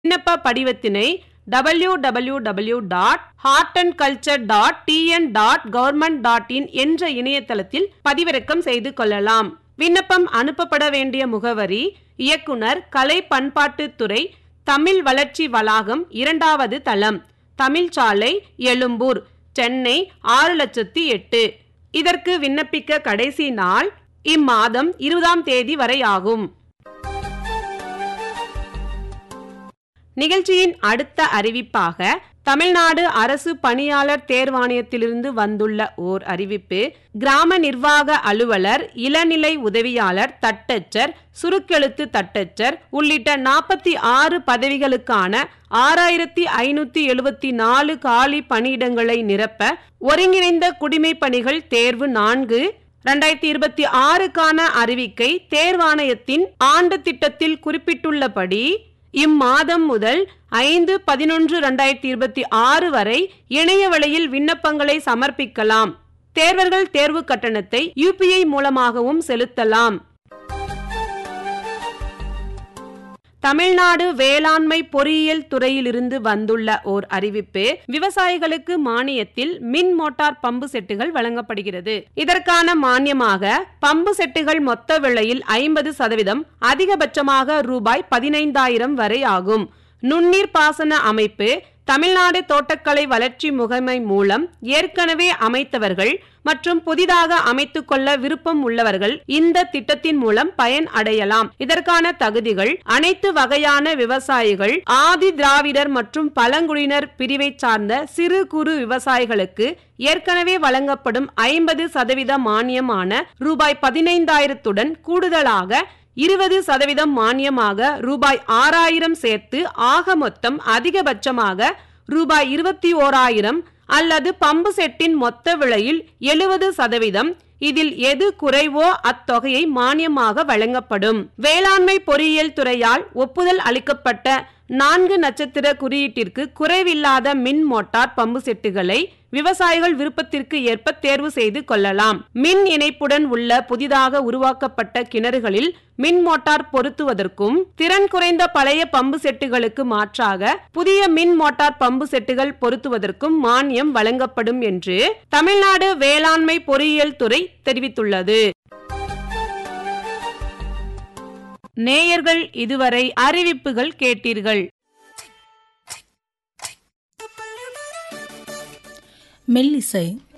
விண்ணப்ப படிவத்தினை W W W dot art and culture dot TN dot government dot in என்ற இணையதளத்தில் பதிவிறக்கம் செய்து கொள்ளலாம் விண்ணப்பம் அனுப்பப்பட வேண்டிய முகவரி இயக்குனர் கலை பண்பாட்டுத்துறை தமிழ் வளர்ச்சி வளாகம் இரண்டாவது தளம் தமிழ் சாலை எழும்பூர் சென்னை ஆறு லட்சத்தி எட்டு இதற்கு விண்ணப்பிக்க கடைசி நாள் இம்மாதம் இருபதாம் தேதி வரை ஆகும் நிகழ்ச்சியின் அடுத்த அறிவிப்பாக தமிழ்நாடு அரசு பணியாளர் தேர்வாணையத்திலிருந்து வந்துள்ள ஓர் அறிவிப்பு கிராம நிர்வாக அலுவலர் இளநிலை உதவியாளர் தட்டச்சர் சுருக்கெழுத்து தட்டச்சர் உள்ளிட்ட நாற்பத்தி ஆறு பதவிகளுக்கான ஆறாயிரத்தி ஐநூத்தி எழுபத்தி நாலு காலி பணியிடங்களை நிரப்ப ஒருங்கிணைந்த குடிமை பணிகள் தேர்வு நான்கு ரெண்டாயிரத்தி இருபத்தி ஆறுக்கான அறிவிக்கை தேர்வாணையத்தின் ஆண்டு திட்டத்தில் குறிப்பிட்டுள்ளபடி இம்மாதம் முதல் ஐந்து பதினொன்று ரெண்டாயிரத்தி இருபத்தி ஆறு வரை இணைய வழியில் விண்ணப்பங்களை சமர்ப்பிக்கலாம் தேர்வர்கள் தேர்வு கட்டணத்தை யூபிஐ மூலமாகவும் செலுத்தலாம் தமிழ்நாடு வேளாண்மை பொறியியல் துறையிலிருந்து வந்துள்ள ஓர் அறிவிப்பு விவசாயிகளுக்கு மானியத்தில் மின் மோட்டார் பம்பு செட்டுகள் வழங்கப்படுகிறது இதற்கான மானியமாக பம்பு செட்டுகள் மொத்த விலையில் ஐம்பது சதவீதம் அதிகபட்சமாக ரூபாய் பதினைந்தாயிரம் வரை ஆகும் நுண்ணீர் பாசன அமைப்பு தமிழ்நாடு தோட்டக்கலை வளர்ச்சி முகமை மூலம் ஏற்கனவே அமைத்தவர்கள் மற்றும் புதிதாக அமைத்துக் கொள்ள விருப்பம் உள்ளவர்கள் இந்த திட்டத்தின் மூலம் பயன் அடையலாம் இதற்கான தகுதிகள் அனைத்து வகையான விவசாயிகள் ஆதி திராவிடர் மற்றும் பழங்குடியினர் பிரிவை சார்ந்த சிறு குறு விவசாயிகளுக்கு ஏற்கனவே வழங்கப்படும் ஐம்பது சதவீத மானியமான ரூபாய் பதினைந்தாயிரத்துடன் கூடுதலாக இருபது சதவீதம் மானியமாக ரூபாய் ஆறாயிரம் சேர்த்து ஆக மொத்தம் அதிகபட்சமாக ரூபாய் இருபத்தி ஓராயிரம் அல்லது பம்பு செட்டின் மொத்த விலையில் எழுபது சதவீதம் இதில் எது குறைவோ அத்தொகையை மானியமாக வழங்கப்படும் வேளாண்மை பொறியியல் துறையால் ஒப்புதல் அளிக்கப்பட்ட நான்கு நட்சத்திர குறியீட்டிற்கு குறைவில்லாத மின் மோட்டார் பம்பு செட்டுகளை விவசாயிகள் விருப்பத்திற்கு ஏற்ப தேர்வு செய்து கொள்ளலாம் மின் இணைப்புடன் உள்ள புதிதாக உருவாக்கப்பட்ட கிணறுகளில் மின் மோட்டார் பொருத்துவதற்கும் திறன் குறைந்த பழைய பம்பு செட்டுகளுக்கு மாற்றாக புதிய மின் மோட்டார் பம்பு செட்டுகள் பொருத்துவதற்கும் மானியம் வழங்கப்படும் என்று தமிழ்நாடு வேளாண்மை பொறியியல் துறை தெரிவித்துள்ளது நேயர்கள் இதுவரை அறிவிப்புகள் கேட்டீர்கள் மெல்லிசை